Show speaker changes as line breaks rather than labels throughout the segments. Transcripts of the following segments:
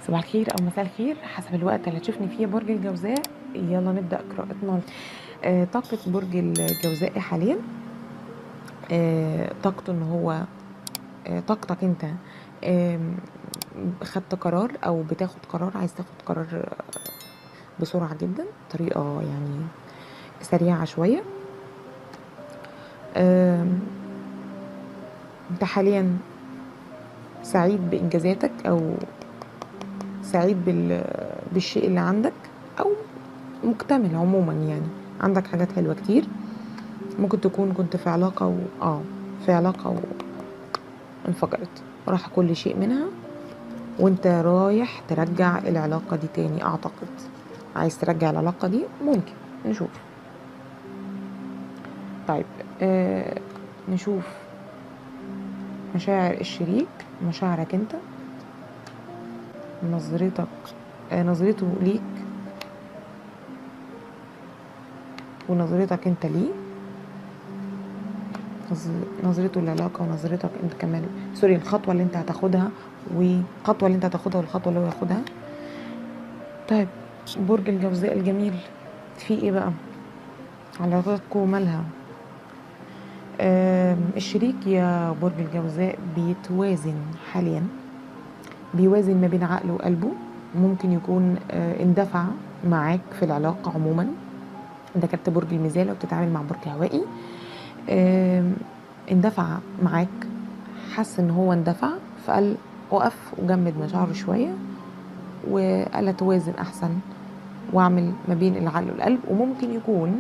صباح الخير او مساء الخير حسب الوقت اللي تشوفني فيه برج الجوزاء يلا نبدا قراءتنا آه، طاقه برج الجوزاء حاليا آه، طاقته ان هو آه، طاقتك انت آم، خدت قرار او بتاخد قرار عايز تاخد قرار آه، بسرعه جدا طريقه يعني سريعه شويه آم، انت حاليا سعيد بانجازاتك او سعيد بال... بالشيء اللي عندك او مكتمل عموما يعني عندك حاجات حلوه كتير ممكن تكون كنت في علاقه و... اه في علاقه وانفجرت راح كل شيء منها وانت رايح ترجع العلاقه دي تاني اعتقد عايز ترجع العلاقه دي ممكن نشوف طيب آه نشوف مشاعر الشريك مشاعرك انت نظرتك آه، نظرته ليك ونظرتك انت ليه نظ- نظرته للعلاقة ونظرتك انت كمان سوري الخطوة اللي انت هتاخدها والخطوة اللي انت هتاخدها والخطوة اللي هو ياخدها طيب برج الجوزاء الجميل في ايه بقى علاقتكم مالها آم، الشريك يا برج الجوزاء بيتوازن حاليا بيوازن ما بين عقله وقلبه ممكن يكون آه، اندفع معاك في العلاقة عموما ده كانت برج الميزان لو بتتعامل مع برج هوائي آم، اندفع معاك حس ان هو اندفع فقال وقف وجمد مشاعره شوية وقال اتوازن احسن واعمل ما بين العقل والقلب وممكن يكون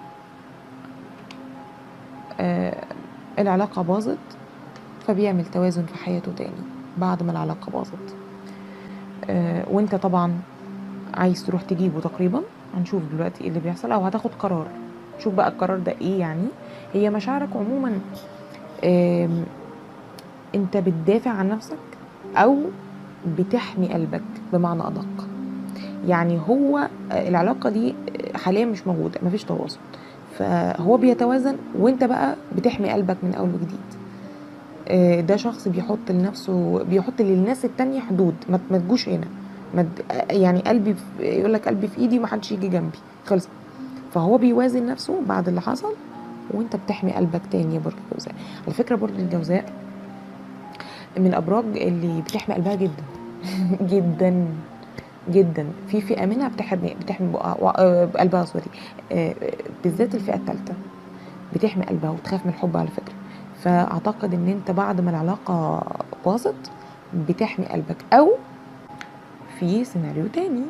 آه، العلاقة باظت فبيعمل توازن في حياته تاني بعد ما العلاقة باظت آه، وانت طبعا عايز تروح تجيبه تقريبا هنشوف دلوقتي ايه اللي بيحصل او هتاخد قرار شوف بقى القرار ده ايه يعني هي مشاعرك عموما آم، انت بتدافع عن نفسك او بتحمي قلبك بمعنى ادق يعني هو آه، العلاقة دي آه، حاليا مش موجودة مفيش تواصل فهو بيتوازن وانت بقى بتحمي قلبك من اول وجديد آه، ده شخص بيحط لنفسه بيحط للناس التانية حدود ما ما تجوش هنا ما ت- آه، يعني قلبي في يقول لك قلبي في ايدي ومحدش يجي جنبي خلص فهو بيوازن نفسه بعد اللي حصل وانت بتحمي قلبك تاني يا برج الجوزاء على فكرة برج الجوزاء من الابراج اللي بتحمي قلبها جدا جدا جدا في فئه منها بتحمي بتحمي بقى- آه، قلبها سوري آه، بالذات الفئه الثالثه بتحمي قلبها وتخاف من الحب على فكره فاعتقد ان انت بعد ما العلاقه باظت بتحمي قلبك او في سيناريو تاني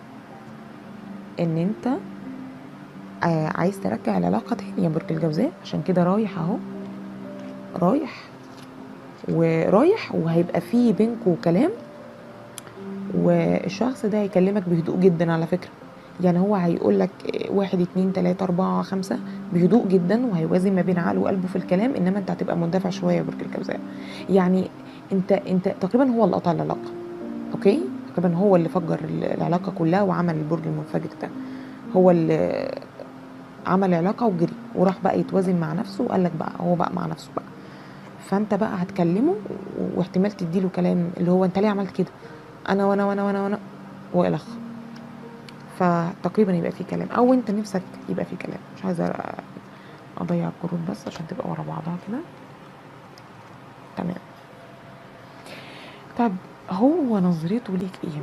ان انت آه، عايز ترجع العلاقه تاني يا برج الجوزاء عشان كده رايح اهو رايح ورايح وهيبقى في بينكوا كلام والشخص ده هيكلمك بهدوء جدا على فكرة يعني هو هيقول لك واحد اتنين تلاتة أربعة خمسة بهدوء جدا وهيوازن ما بين عقله وقلبه في الكلام إنما أنت هتبقى مندفع شوية يا برج الجوزاء يعني أنت أنت تقريبا هو اللي قطع العلاقة أوكي تقريبا هو اللي فجر العلاقة كلها وعمل البرج المنفجر ده هو اللي عمل علاقة وجري وراح بقى يتوازن مع نفسه وقال لك بقى هو بقى مع نفسه بقى فانت بقى هتكلمه واحتمال تديله كلام اللي هو انت ليه عملت كده انا وانا وانا وانا وانا والخ فتقريبا يبقى في كلام او انت نفسك يبقى في كلام مش عايزه اضيع الكروت بس عشان تبقى ورا بعضها كده تمام طب هو نظرته ليك ايه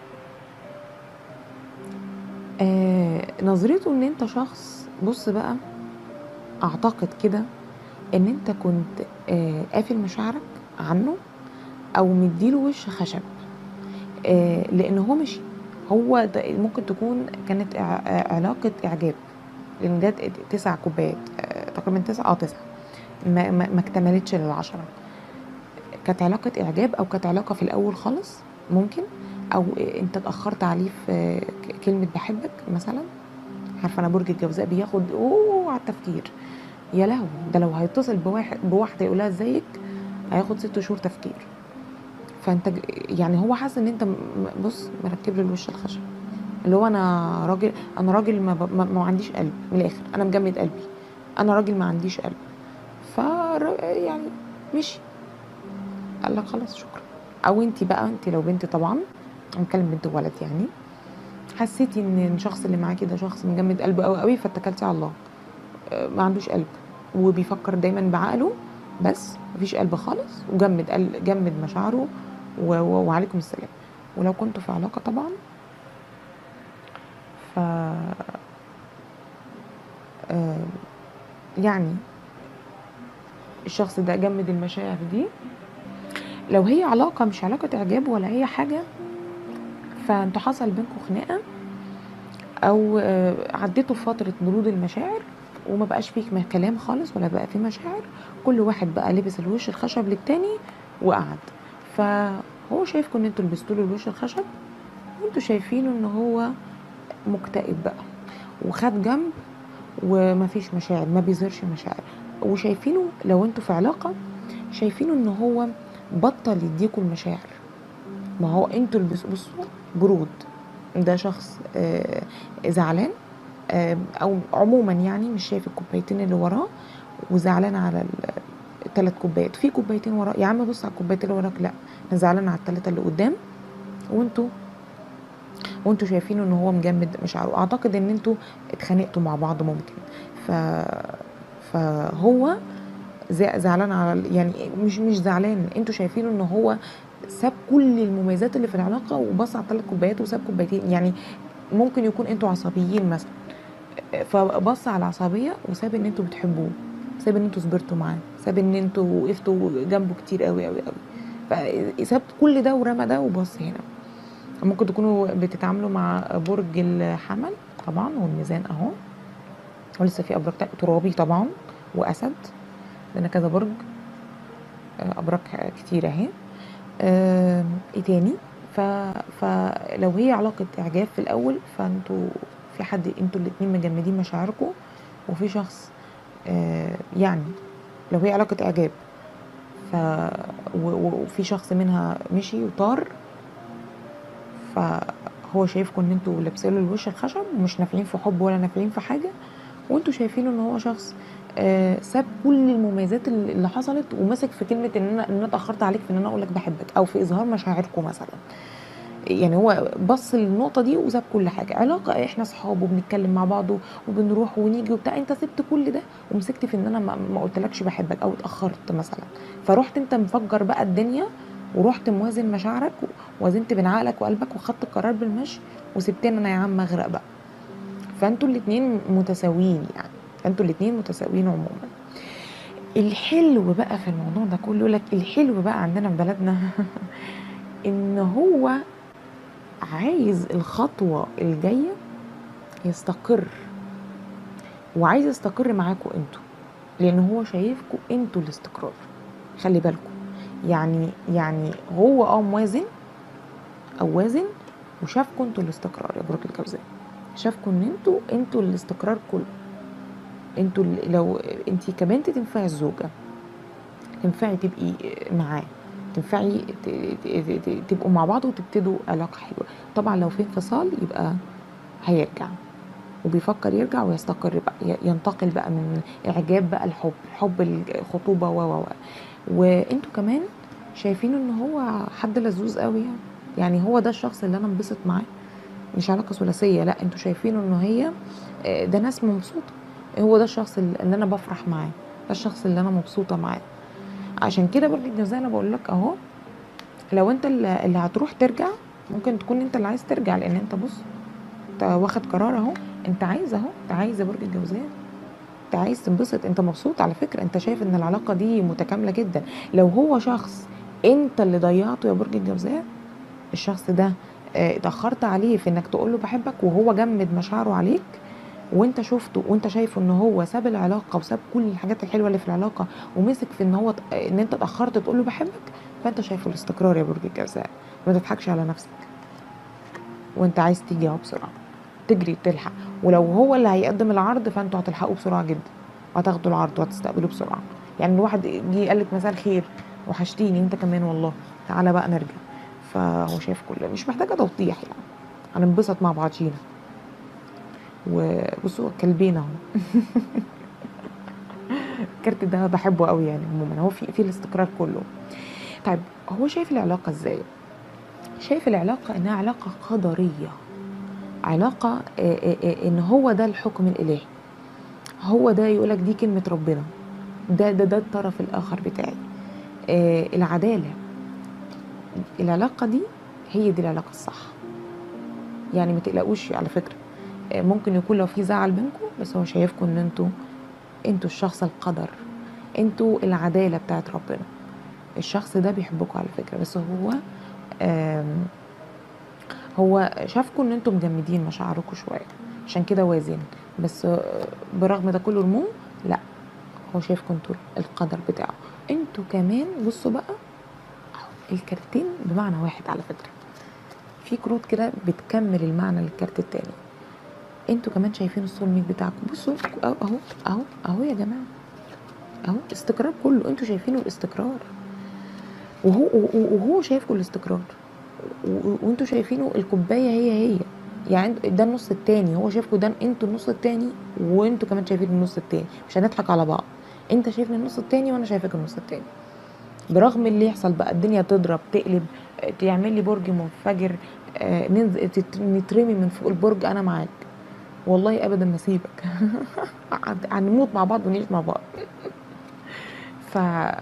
آه نظرته ان انت شخص بص بقى اعتقد كده ان انت كنت آه قافل مشاعرك عنه او مديله وش خشب آه لان هو مشي هو ده ممكن تكون كانت إع- آه، علاقة إعجاب لأن ده تسع كوبايات آه، تقريبا تسعة اه تسعة ما, ما, ما اكتملتش للعشرة كانت علاقة إعجاب أو كانت علاقة في الأول خالص ممكن أو آه، أنت اتأخرت عليه في آه، ك- كلمة بحبك مثلا عارفة أنا برج الجوزاء بياخد أوه على التفكير يا لهوي ده لو هيتصل بواحد بواحدة يقولها ازيك هياخد ست شهور تفكير فانت ج- يعني هو حاسس ان انت م- م- بص مركب له الوش الخشب اللي هو انا راجل انا راجل ما, ب- ما, ما عنديش قلب من الاخر انا مجمد قلبي انا راجل ما عنديش قلب ف يعني مشي قال لك خلاص شكرا او انت بقى انت لو بنت طبعا أنا بتكلم بنت وولد يعني حسيتي ان الشخص اللي معاكي ده شخص مجمد قلبه قوي قوي فاتكلتي على الله آه، ما عندوش قلب وبيفكر دايما بعقله بس مفيش قلب خالص وجمد قل- جمد مشاعره و- و- وعليكم السلام ولو كنتوا في علاقة طبعا ف آه، يعني الشخص ده جمد المشاعر دي لو هي علاقة مش علاقة إعجاب ولا أي حاجة فانتوا حصل بينكم خناقة أو آه، عديتوا فترة برود المشاعر وما بقاش فيك م- كلام خالص ولا بقى في مشاعر كل واحد بقى لبس الوش الخشب للتاني وقعد فهو شايفكم ان انتوا لبستوا له الوش الخشب وانتوا شايفينه ان هو مكتئب بقى وخد جنب ومفيش مشاعر ما بيظهرش مشاعر وشايفينه لو انتوا في علاقة شايفينه ان هو بطل يديكوا المشاعر ما هو انتوا اللي بص- بصوا برود ده شخص آه، زعلان آه، او عموما يعني مش شايف الكوبايتين اللي وراه وزعلان على الثلاث كوبايات في كوبايتين وراه يا عم بص على الكوبايتين اللي وراك لا انا زعلان على الثلاثه اللي قدام وانتوا وانتوا شايفينه ان هو مجمد مشاعره اعتقد ان انتوا اتخانقتوا مع بعض ممكن ف فهو زع- زعلان على ال- يعني مش مش زعلان انتوا شايفينه ان هو ساب كل المميزات اللي في العلاقه وبص على ثلاث كوبايات وساب كوبايتين يعني ممكن يكون انتوا عصبيين مثلا فبص على العصبيه وساب ان انتوا بتحبوه ساب ان انتوا صبرتوا معاه ساب ان انتوا وقفتوا جنبه كتير قوي قوي قوي فساب كل ده ورمى ده وبص هنا ممكن تكونوا بتتعاملوا مع برج الحمل طبعا والميزان اهو ولسه في ابراج تانية ترابي طبعا واسد لان كذا برج آه، ابراج كتير اهي آم، ايه تاني ف... فلو هي علاقة اعجاب في الاول فانتوا في حد انتوا الاتنين مجمدين مشاعركم وفي شخص آه، يعني لو هي علاقة اعجاب ف و- و- وفي شخص منها مشي وطار فهو شايفكم ان انتوا لابسين له الوش الخشب ومش نافعين في حب ولا نافعين في حاجه وانتوا شايفينه ان هو شخص آه، ساب كل المميزات اللي اللي حصلت ومسك في كلمه ان انا ان انا اتاخرت عليك في ان انا اقول لك بحبك او في اظهار مشاعركم مثلا يعني هو بص للنقطه دي وساب كل حاجه علاقه احنا اصحاب وبنتكلم مع بعض وبنروح ونيجي وبتاع انت سبت كل ده ومسكت في ان انا ما ما قلتلكش بحبك او اتاخرت مثلا فرحت انت مفجر بقى الدنيا ورحت موازن مشاعرك ووازنت بين عقلك وقلبك وخدت القرار بالمشي وسبتني انا يا عم اغرق بقى فانتوا الاتنين متساويين يعني انتوا الاتنين متساويين عموما الحلو بقى في الموضوع ده كله لك الحلو بقى عندنا في بلدنا ان هو عايز الخطوة الجاية يستقر وعايز يستقر معاكم انتوا لان هو شايفكم انتوا الاستقرار خلي بالكم يعني يعني هو اه موازن او وازن وشافكم انتوا الاستقرار يا برج الجوزاء شافكم ان انتوا انتوا الاستقرار كله انتوا ال- لو انت كبنت تنفعي الزوجه تنفعي تبقي معاه تنفعي ت- ت- ت- تبقوا مع بعض وتبتدوا علاقه حلوه طبعا لو في انفصال يبقى هيرجع وبيفكر يرجع ويستقر بقى ي- ينتقل بقى من اعجاب بقى الحب حب الخطوبه و و و وانتوا كمان شايفينه ان هو حد لذوذ قوي يعني يعني هو ده الشخص اللي انا انبسط معاه مش علاقه ثلاثيه لا انتوا شايفينه ان هي آه، ده ناس مبسوطه هو ده الشخص اللي اللي انا بفرح معاه ده الشخص اللي انا مبسوطه معاه عشان كده برج الجوزاء انا بقول لك اهو لو انت اللي اللي هتروح ترجع ممكن تكون انت اللي عايز ترجع لان انت بص انت واخد قرار اهو انت عايز اهو انت عايز يا برج الجوزاء انت عايز تنبسط انت مبسوط على فكره انت شايف ان العلاقه دي متكامله جدا لو هو شخص انت اللي ضيعته يا برج الجوزاء الشخص ده اه، اتاخرت عليه في انك تقول له بحبك وهو جمد مشاعره عليك وانت شفته وانت شايفه ان هو ساب العلاقه وساب كل الحاجات الحلوه اللي في العلاقه ومسك في ان هو ت- ان انت اتاخرت تقول له بحبك فانت شايفه الاستقرار يا برج الجوزاء ما تضحكش على نفسك وانت عايز تيجي اهو بسرعه تجري تلحق ولو هو اللي هيقدم العرض فانتوا هتلحقوا بسرعه جدا وهتاخدوا العرض وهتستقبلوه بسرعه يعني الواحد جه قال لك مساء الخير وحشتيني انت كمان والله تعالى بقى نرجع فهو شايف كل مش محتاجه توضيح يعني هننبسط مع بعضينا وبصوا كلبين اهو الكارت ده بحبه قوي يعني عموما هو في في الاستقرار كله طيب هو شايف العلاقه ازاي شايف العلاقة إنها علاقة قدرية علاقة آه، آه، آه، إن هو ده الحكم الإلهي هو ده يقولك دي كلمة ربنا ده ده ده الطرف الآخر بتاعي آه، العدالة العلاقة دي هي دي العلاقة الصح يعني ما تقلقوش على فكرة آه، ممكن يكون لو في زعل بينكم بس هو شايفكم ان انتوا انتوا الشخص القدر انتوا العدالة بتاعت ربنا الشخص ده بيحبكم على فكرة بس هو آم، هو شافكم ان انتوا مجمدين مشاعركم شوية عشان كده وازن بس آه، برغم ده كله رموه لا هو شايفكم انتوا القدر بتاعه انتوا كمان بصوا بقى الكارتين بمعنى واحد على فكرة في كروت كده بتكمل المعنى للكارت التاني انتوا كمان شايفين السول ميت بتاعكم بصوا اهو اهو اهو اهو يا جماعه اهو استقرار كله انتوا شايفينه الاستقرار وهو وهو شايفكم الاستقرار و- وانتوا شايفينه الكوبايه هي هي يعني انت- ده النص التاني هو شايفكم ده انتوا النص التاني وانتوا كمان شايفين النص التاني مش هنضحك على بعض انت شايفني النص التاني وانا شايفك النص التاني برغم اللي يحصل بقى الدنيا تضرب تقلب آه، تعمل لي برج منفجر آه، ننزل تت- نترمي من فوق البرج انا معاك والله ابدا ما اسيبك هنموت مع بعض ونعيش مع بعض ف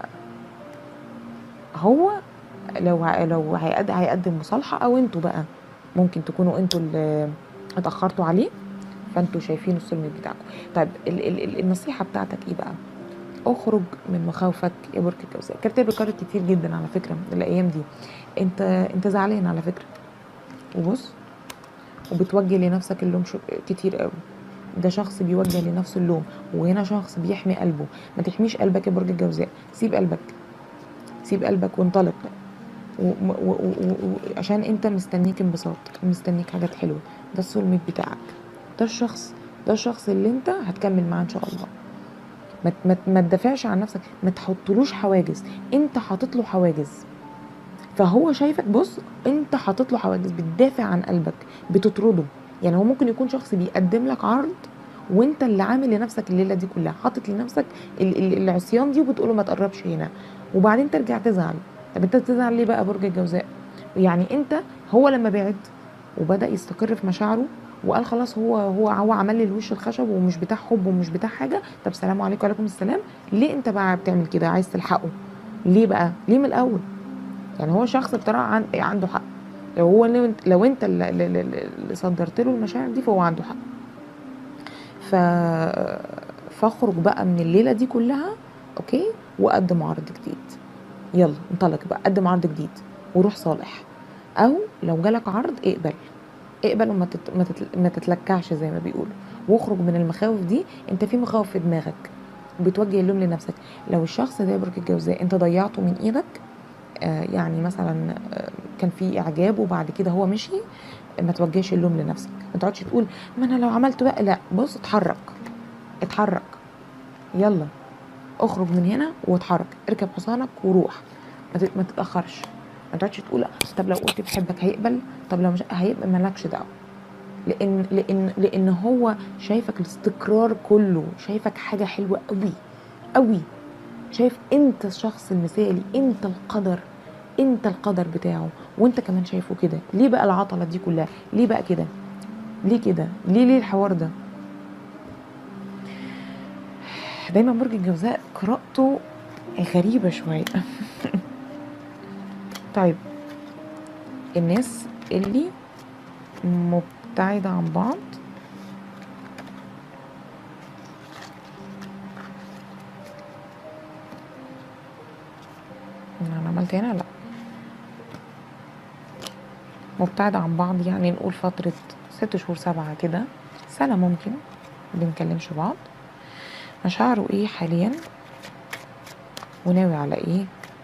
هو لو ه- لو هيقدم هيقدم مصالحه او انتوا بقى ممكن تكونوا انتوا اللي اتاخرتوا عليه فانتوا شايفين السلم بتاعكم طيب ال ال ال النصيحه بتاعتك ايه بقى اخرج من مخاوفك يا برج الجوزاء الكارت بيكرر كتير جدا على فكره الايام دي انت انت زعلان على فكره وبص وبتوجه لنفسك اللوم شو كتير قوي ده شخص بيوجه لنفسه اللوم وهنا شخص بيحمي قلبه ما تحميش قلبك يا برج الجوزاء سيب قلبك سيب قلبك وانطلق و- و- و- و- و- عشان انت مستنيك انبساط مستنيك حاجات حلوه ده السول ميت بتاعك ده الشخص ده الشخص اللي انت هتكمل معاه ان شاء الله ما ت- ما ت- ما تدافعش عن نفسك ما تحطلوش حواجز انت حاطط له حواجز فهو شايفك بص انت حاطط له حواجز بتدافع عن قلبك بتطرده يعني هو ممكن يكون شخص بيقدم لك عرض وانت اللي عامل لنفسك الليله دي كلها حاطط لنفسك ال- ال- العصيان دي وبتقوله ما تقربش هنا وبعدين ترجع تزعل طب انت بتزعل ليه بقى برج الجوزاء يعني انت هو لما بعد وبدا يستقر في مشاعره وقال خلاص هو هو هو عمل لي الوش الخشب ومش بتاع حب ومش بتاع حاجه طب سلام عليكم وعليكم السلام ليه انت بقى بتعمل كده عايز تلحقه ليه بقى ليه من الاول يعني هو شخص بصراحه عن... عنده حق لو هو لو انت, لو انت اللي, اللي, اللي صدرت له المشاعر دي فهو عنده حق ف فاخرج بقى من الليله دي كلها اوكي وقدم عرض جديد يلا انطلق بقى قدم عرض جديد وروح صالح او لو جالك عرض اقبل اقبل وما تت... ما, تت... ما تتلكعش زي ما بيقولوا واخرج من المخاوف دي انت في مخاوف في دماغك بتوجه اللوم لنفسك لو الشخص ده برج الجوزاء انت ضيعته من ايدك آه يعني مثلا آه كان في اعجاب وبعد كده هو مشي ما توجهش اللوم لنفسك ما تقعدش تقول ما انا لو عملت بقى لا بص اتحرك اتحرك يلا اخرج من هنا واتحرك اركب حصانك وروح ما تت- ما تتاخرش ما تقعدش تقول طب لو قلت بحبك هيقبل طب لو مش هيقبل مالكش دعوه لان لان لان هو شايفك الاستقرار كله شايفك حاجه حلوه قوي قوي شايف انت الشخص المثالي انت القدر انت القدر بتاعه وانت كمان شايفه كده ليه بقى العطله دي كلها ليه بقى كده ليه كده ليه ليه الحوار ده دايما برج الجوزاء قراءته غريبة شوية طيب الناس اللي مبتعدة عن بعض انا عملت هنا لا مبتعدة عن بعض يعني نقول فترة ست شهور سبعة كده سنة ممكن بنكلمش بعض مشاعره ايه حاليا وناوي على ايه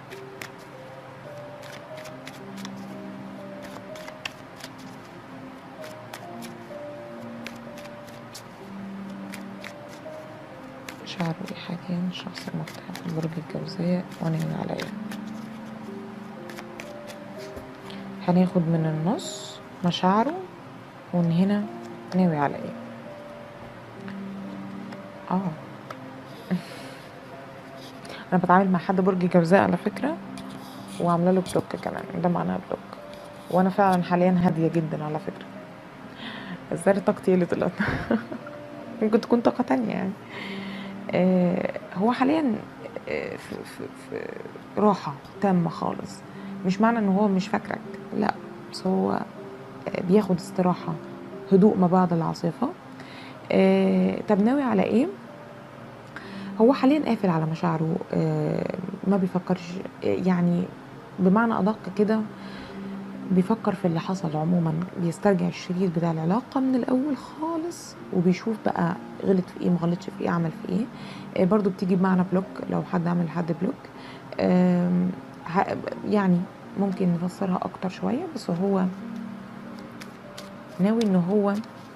مشاعره ايه حاليا الشخص المبتعد في برج الجوزاء وناوي على ايه هناخد من النص مشاعره ومن هنا ناوي على ايه اه انا بتعامل مع حد برج جوزاء على فكره وعامله له بلوك كمان ده معناه بلوك وانا فعلا حاليا هاديه جدا على فكره الظاهر طاقتي اللي طلعت ممكن تكون طاقه تانية يعني آه، هو حاليا آه، في, في, في راحه تامه خالص مش معنى ان هو مش فاكرك لا بس هو آه، بياخد استراحه هدوء ما بعد العاصفه آه، طب ناوي على ايه هو حاليا قافل على مشاعره آه، ما بيفكرش آه، يعني بمعنى ادق كده بيفكر في اللي حصل عموما بيسترجع الشريط بتاع العلاقه من الاول خالص وبيشوف بقى غلط في ايه ما غلطش في ايه عمل في ايه آه، برضو بتيجي بمعنى بلوك لو حد عمل لحد بلوك آم، ه- يعني ممكن نفسرها اكتر شويه بس هو ناوي ان هو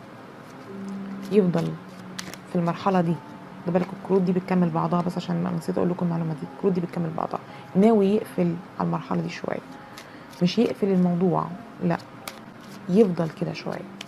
يفضل في المرحله دي خد بالك الكروت دي بتكمل بعضها بس عشان ما نسيت اقول لكم المعلومه دي الكروت دي بتكمل بعضها ناوي يقفل على المرحله دي شويه مش يقفل الموضوع لا يفضل كده شويه